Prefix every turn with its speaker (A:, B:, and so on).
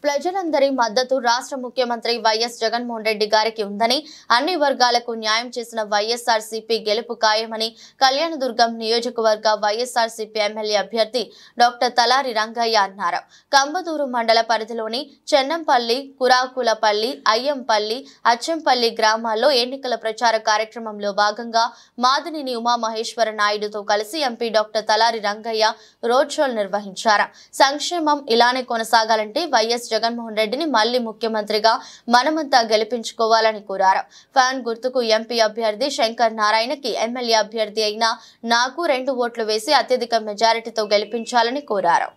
A: ప్రజలందరి మద్దతు రాష్ట్ర ముఖ్యమంత్రి వైఎస్ జగన్మోహన్ రెడ్డి గారికి ఉందని అన్ని వర్గాలకు న్యాయం చేసిన వైఎస్ఆర్ సిపి గెలుపు ఖాయమని కళ్యాణదుర్గం నియోజకవర్గ వైఎస్ఆర్ సిపి ఎమ్మెల్యే అభ్యర్థి డాక్టర్ తలారి రంగయ్య అన్నారు కంబదూరు మండల పరిధిలోని చెన్నంపల్లి కురాకులపల్లి అయ్యంపల్లి అచ్చంపల్లి గ్రామాల్లో ఎన్నికల ప్రచార కార్యక్రమంలో భాగంగా మాదినిని ఉమామహేశ్వర నాయుడుతో కలిసి MP doctor Talari Rangaiah road షోలు నిర్వహించారు సంక్షేమం ఇలానే కొనసాగాలంటే వైఎస్ జగన్మోహన్ రెడ్డిని మళ్లీ ముఖ్యమంత్రిగా మనమంతా గెలిపించుకోవాలని కోరారు ఫ్యాన్ గుర్తుకు ఎంపీ అభ్యర్థి శంకర్ నారాయణకి ఎమ్మెల్యే అభ్యర్థి అయిన నాకు రెండు ఓట్లు వేసి అత్యధిక మెజారిటీతో గెలిపించాలని కోరారు